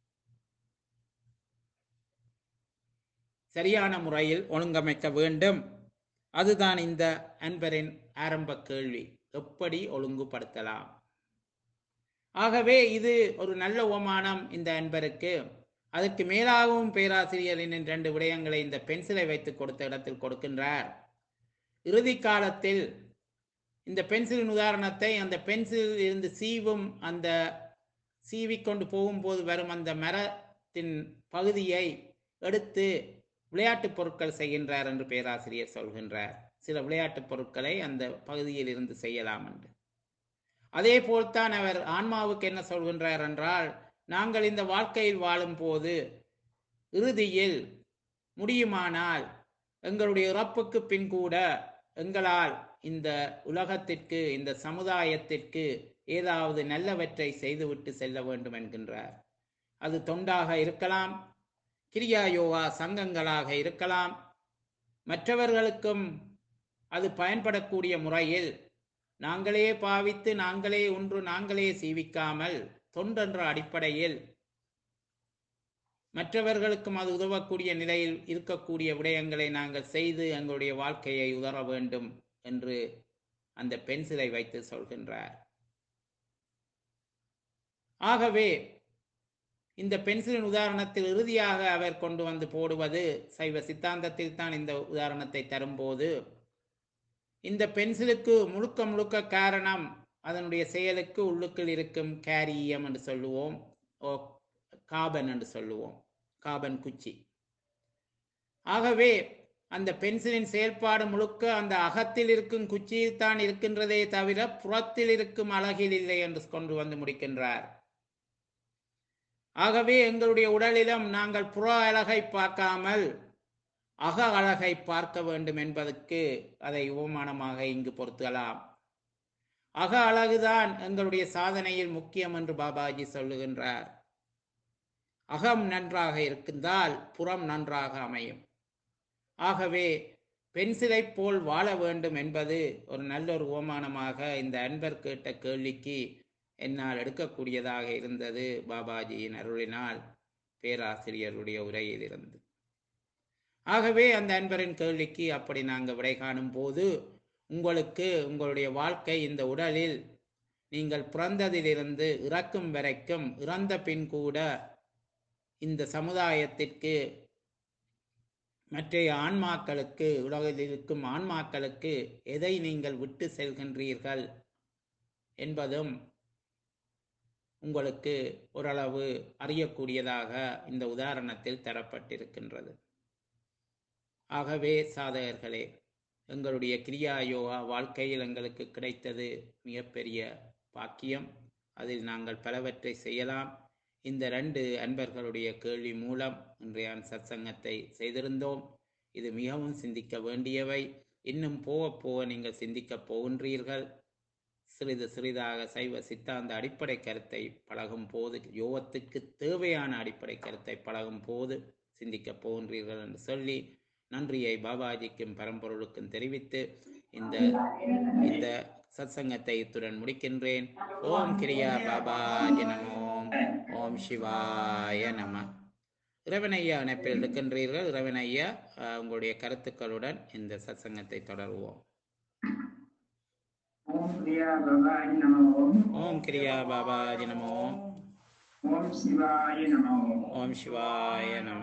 சரியான முறையில் ஒழுங்கமைக்க வேண்டும் அதுதான் இந்த அன்பரின் ஆரம்ப கேள்வி எப்படி ஒழுங்குபடுத்தலாம் ஆகவே இது ஒரு நல்ல உபமானம் இந்த அன்பருக்கு அதற்கு மேலாகவும் பேராசிரியரின் இரண்டு விடயங்களை இந்த பென்சிலை வைத்து கொடுத்த இடத்தில் கொடுக்கின்றார் இறுதி காலத்தில் இந்த பென்சிலின் உதாரணத்தை அந்த பென்சிலில் இருந்து சீவும் அந்த சீவிக்கொண்டு போகும்போது வரும் அந்த மரத்தின் பகுதியை எடுத்து விளையாட்டுப் பொருட்கள் செய்கின்றார் என்று பேராசிரியர் சொல்கின்றார் சில விளையாட்டுப் பொருட்களை அந்த பகுதியில் இருந்து செய்யலாம் என்று அதே போல்தான் அவர் ஆன்மாவுக்கு என்ன சொல்கின்றார் என்றால் நாங்கள் இந்த வாழ்க்கையில் வாழும் போது இறுதியில் முடியுமானால் எங்களுடைய இறப்புக்கு பின் கூட எங்களால் இந்த உலகத்திற்கு இந்த சமுதாயத்திற்கு ஏதாவது நல்லவற்றை செய்துவிட்டு செல்ல வேண்டும் என்கின்றார் அது தொண்டாக இருக்கலாம் கிரியா யோகா சங்கங்களாக இருக்கலாம் மற்றவர்களுக்கும் அது பயன்படக்கூடிய முறையில் நாங்களே பாவித்து நாங்களே ஒன்று நாங்களே சீவிக்காமல் தொண்டென்ற அடிப்படையில் மற்றவர்களுக்கும் அது உதவக்கூடிய நிலையில் இருக்கக்கூடிய விடயங்களை நாங்கள் செய்து எங்களுடைய வாழ்க்கையை உதற வேண்டும் என்று அந்த பென்சிலை வைத்து சொல்கின்றார் ஆகவே இந்த பென்சிலின் உதாரணத்தில் இறுதியாக அவர் கொண்டு வந்து போடுவது சைவ சித்தாந்தத்தில் தான் இந்த உதாரணத்தை தரும்போது இந்த பென்சிலுக்கு முழுக்க முழுக்க காரணம் அதனுடைய செயலுக்கு உள்ளுக்குள் இருக்கும் கேரியம் என்று சொல்லுவோம் ஓ காபன் என்று சொல்லுவோம் காபன் குச்சி ஆகவே அந்த பென்சிலின் செயல்பாடு முழுக்க அந்த அகத்தில் இருக்கும் குச்சியில் தான் இருக்கின்றதே தவிர புறத்தில் இருக்கும் அழகில் இல்லை என்று கொண்டு வந்து முடிக்கின்றார் ஆகவே எங்களுடைய உடலிலும் நாங்கள் புற அழகை பார்க்காமல் அக அழகை பார்க்க வேண்டும் என்பதற்கு அதை உபமானமாக இங்கு பொருத்தலாம் அக அழகுதான் எங்களுடைய சாதனையில் முக்கியம் என்று பாபாஜி சொல்லுகின்றார் அகம் நன்றாக இருக்கின்றால் புறம் நன்றாக அமையும் ஆகவே பென்சிலைப் போல் வாழ வேண்டும் என்பது ஒரு நல்ல ஒரு ஓமானமாக இந்த அன்பர் கேட்ட கேள்விக்கு என்னால் எடுக்கக்கூடியதாக இருந்தது பாபாஜியின் அருளினால் பேராசிரியருடைய உரையில் இருந்து ஆகவே அந்த அன்பரின் கேள்விக்கு அப்படி நாங்கள் விடை காணும் போது உங்களுக்கு உங்களுடைய வாழ்க்கை இந்த உடலில் நீங்கள் பிறந்ததிலிருந்து இறக்கும் வரைக்கும் இறந்த பின் கூட இந்த சமுதாயத்திற்கு மற்றைய ஆன்மாக்களுக்கு உலகில் இருக்கும் ஆன்மாக்களுக்கு எதை நீங்கள் விட்டு செல்கின்றீர்கள் என்பதும் உங்களுக்கு ஓரளவு அறியக்கூடியதாக இந்த உதாரணத்தில் தரப்பட்டிருக்கின்றது ஆகவே சாதகர்களே எங்களுடைய கிரியா யோகா வாழ்க்கையில் எங்களுக்கு கிடைத்தது மிகப்பெரிய பாக்கியம் அதில் நாங்கள் பலவற்றை செய்யலாம் இந்த ரெண்டு அன்பர்களுடைய கேள்வி மூலம் இன்றைய சத்சங்கத்தை செய்திருந்தோம் இது மிகவும் சிந்திக்க வேண்டியவை இன்னும் போக போக நீங்கள் சிந்திக்கப் போகின்றீர்கள் சிறிது சிறிதாக சைவ சித்தாந்த அடிப்படை கருத்தை பழகும் போது யோகத்துக்கு தேவையான அடிப்படை கருத்தை பழகும் போது சிந்திக்கப் போகின்றீர்கள் என்று சொல்லி நன்றியை பாபாஜிக்கும் பரம்பொருளுக்கும் தெரிவித்து இந்த இந்த சத்சங்கத்தை இத்துடன் முடிக்கின்றேன் ஓம் கிரியா பாபாஜி நமோ ஓம் சிவாய நம இறைவனையா இணைப்பில் இருக்கின்றீர்கள் இறைவனையா அஹ், உங்களுடைய கருத்துக்களுடன் இந்த சத்சங்கத்தை தொடருவோம் ஓம் பிரியா பவாய் நமோ ஓம் கிரியா பாபாஜி நமோ ஓம் சிவாய நமோ ஓம் சிவாய நம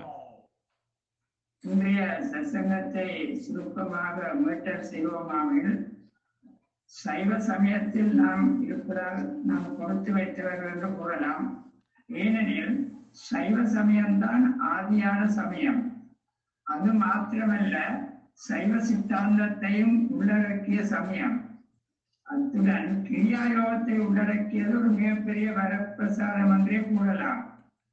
இன்றைய சத்சங்கத்தை சுருக்கமாக மீட்டல் செய்வோமாவில் சைவ சமயத்தில் நாம் இருப்பதால் நாம் கொடுத்து வைத்தவர்கள் என்று கூறலாம் ஏனெனில் சைவ சமயம்தான் ஆதியான சமயம் அது மாத்திரமல்ல சைவ சித்தாந்தத்தையும் உள்ளடக்கிய சமயம் அத்துடன் கிரியாயோகத்தை உள்ளடக்கியது ஒரு மிகப்பெரிய வரப்பிரசாதம் என்றே கூறலாம்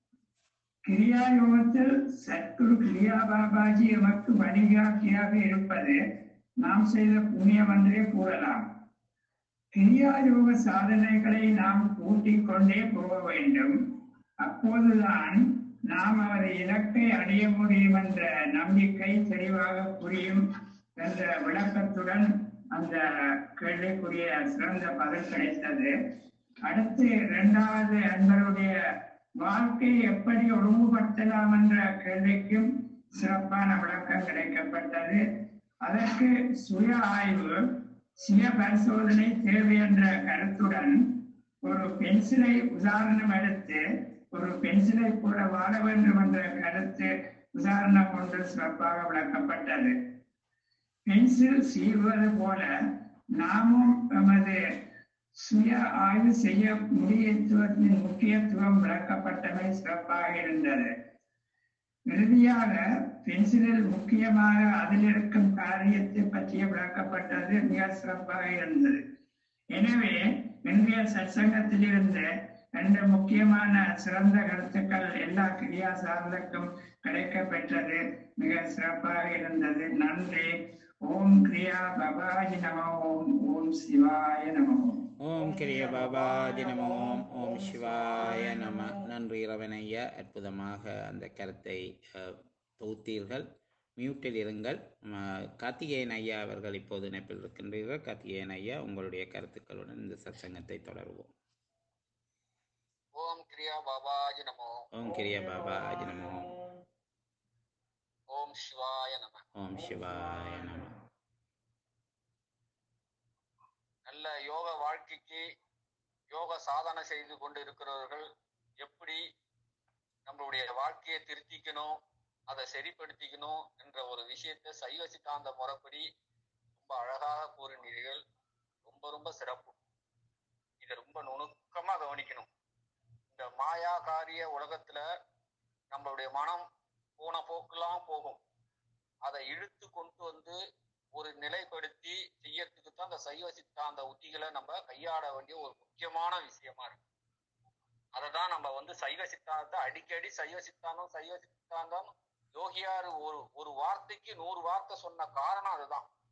கிரியா யோகத்தில் சத்குரு கிரியா பாபாஜி எமக்கு வழிகாட்டியாக இருப்பது நாம் செய்த புண்ணியம் என்றே கூறலாம் கிரியா யோக சாதனைகளை நாம் கூட்டிக் கொண்டே போக வேண்டும் அப்போதுதான் நாம் அவரை இலக்கை அடைய முடியும் என்ற நம்பிக்கை தெளிவாக புரியும் என்ற விளக்கத்துடன் அந்த கேள்விக்குரிய சிறந்த பதில் கிடைத்தது அடுத்து இரண்டாவது அன்பருடைய வாழ்க்கை எப்படி ஒழுங்குபடுத்தலாம் என்ற கேள்விக்கும் சிறப்பான விளக்கம் கிடைக்கப்பட்டது அதற்கு சுய ஆய்வு சுய பரிசோதனை தேவை என்ற கருத்துடன் ஒரு பென்சிலை உதாரணம் எடுத்து ஒரு பென்சிலை போல வாழ வேண்டும் என்ற கருத்து உதாரணம் கொண்டு சிறப்பாக விளக்கப்பட்டது பென்சில் சீவுவது போல நாமும் எமது சுய ஆய்வு செய்ய முடியத்துவத்தின் முக்கியத்துவம் விளக்கப்பட்டமை சிறப்பாக இருந்தது இறுதியாக பென்சிலில் முக்கியமாக அதில் இருக்கும் காரியத்தை பற்றிய விளக்கப்பட்டது மிக சிறப்பாக இருந்தது எனவே இன்றைய சற்சங்கத்தில் இருந்து ரெண்டு முக்கியமான சிறந்த கருத்துக்கள் எல்லா கிரியா சார்ந்தக்கும் கிடைக்கப்பெற்றது மிக சிறப்பாக இருந்தது நன்றி ஓம் கிரியா பபாஜி நம ஓம் ஓம் சிவாய நம ஓம் கிரிய பாபாஜி நம ஓம் ஓம் சிவாய நம நன்றி இரவனையா அற்புதமாக அந்த கருத்தை அஹ், தொகுத்தீர்கள் மியூட்டில் இருங்கள் ம, கார்த்திகேயன் ஐயா அவர்கள் இப்போது இணைப்பில் இருக்கின்றீர்கள் கார்த்திகேயன் ஐயா உங்களுடைய கருத்துக்களுடன் இந்த சத்சங்கத்தை தொடருவோம் ஓம் கிரியா பாபாஜி நமோ ஓம் கிரிய பாபாஜி நம ஓம் சிவாய நம ஓம் சிவாய நம நல்ல யோக வாழ்க்கைக்கு யோக சாதனை செய்து கொண்டு இருக்கிறவர்கள் எப்படி நம்மளுடைய வாழ்க்கையை திருத்திக்கணும் அதை சரிப்படுத்திக்கணும் என்ற ஒரு விஷயத்தை சைவ சித்தாந்த முறைப்படி ரொம்ப அழகாக கூறினீர்கள் ரொம்ப ரொம்ப சிறப்பு இதை ரொம்ப நுணுக்கமா கவனிக்கணும் இந்த மாயா காரிய உலகத்துல நம்மளுடைய மனம் போன போக்கெல்லாம் போகும் அதை இழுத்து கொண்டு வந்து ஒரு நிலைப்படுத்தி செய்யறதுக்கு தான் இந்த சைவ சித்தாந்த உத்திகளை நம்ம கையாள வேண்டிய ஒரு முக்கியமான விஷயமா இருக்கு அதை தான் நம்ம வந்து சைவ சித்தாந்தத்தை அடிக்கடி சைவ சித்தாந்தம் சைவ சித்தாந்தம் யோகியார் ஒரு ஒரு வார்த்தைக்கு நூறு வார்த்தை சொன்ன காரணம் அதுதான்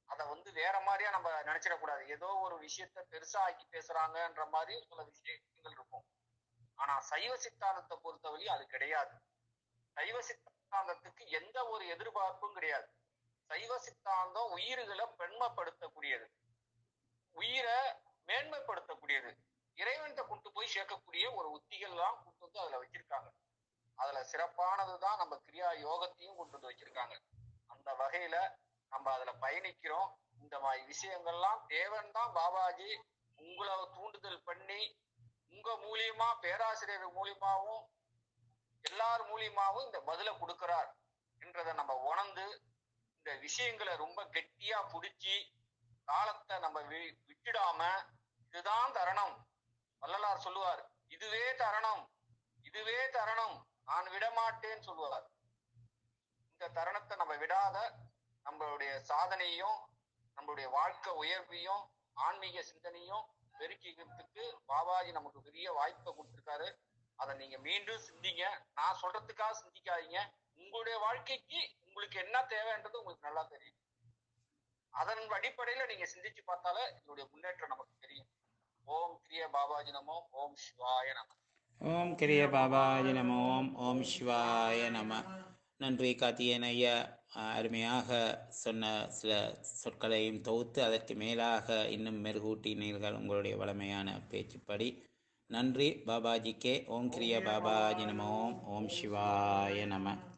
அதை வந்து வேற மாதிரியா நம்ம நினைச்சிடக்கூடாது ஏதோ ஒரு விஷயத்த பெருசா ஆக்கி பேசுறாங்கன்ற மாதிரி சில விஷயங்கள் இருக்கும் ஆனா சைவ சித்தாந்தத்தை பொறுத்தவரை அது கிடையாது சைவ சித்தாந்தத்துக்கு எந்த ஒரு எதிர்பார்ப்பும் கிடையாது சைவ சித்தாந்தம் உயிர்களை பெண்மைப்படுத்தக்கூடியது உயிரை மேன்மைப்படுத்தக்கூடியது இறைவன்கிட்ட கொண்டு போய் சேர்க்கக்கூடிய ஒரு உத்திகள் தான் கொண்டு வந்து அதுல வச்சிருக்காங்க அதுல சிறப்பானதுதான் நம்ம கிரியா யோகத்தையும் கொண்டு வந்து வச்சிருக்காங்க அந்த வகையில நம்ம அதுல பயணிக்கிறோம் இந்த மாதிரி விஷயங்கள்லாம் தேவன் தான் பாபாஜி உங்களை தூண்டுதல் பண்ணி உங்க மூலியமா பேராசிரியர் மூலியமாவும் எல்லார் மூலியமாவும் இந்த பதில கொடுக்கிறார் என்றதை நம்ம உணர்ந்து இந்த விஷயங்களை ரொம்ப கெட்டியா புடிச்சு காலத்தை நம்ம வி- விட்டுடாம இதுதான் தருணம் வள்ளலார் சொல்லுவார் இதுவே தருணம் இதுவே தருணம் நான் விடமாட்டேன்னு சொல்லுவார் இந்த தருணத்தை நம்ம விடாத நம்மளுடைய சாதனையும் நம்மளுடைய வாழ்க்கை உயர்வையும் ஆன்மீக சிந்தனையும் பெருக்கிக்கிறதுக்கு பாபாஜி நமக்கு பெரிய வாய்ப்பை கொடுத்திருக்காரு அதை நீங்க மீண்டும் சிந்திங்க நான் சொல்றதுக்காக சிந்திக்காதீங்க உங்களுடைய வாழ்க்கைக்கு உங்களுக்கு என்ன தேவைன்றது உங்களுக்கு நல்லா தெரியும் அதன் அடிப்படையில நீங்க சிந்திச்சு பார்த்தாலே இதனுடைய முன்னேற்றம் நமக்கு தெரியும் ஓம் கிரிய பாபாஜி நமோ ஓம் சிவாய நம ஓம் கிரிய பாபாஜி நம ஓம் ஓம் சிவாய நம நன்றி கார்த்திகேயன் ஐயா அஹ், அருமையாக சொன்ன சில சொற்களையும் தொகுத்து அதற்கு மேலாக இன்னும் மெருகூட்டினீர்கள் உங்களுடைய வளமையான பேச்சுப்படி நன்றி பாபாஜிக்கே ஓம் கிரிய பாபாஜி நம ஓம் ஓம் சிவாய நம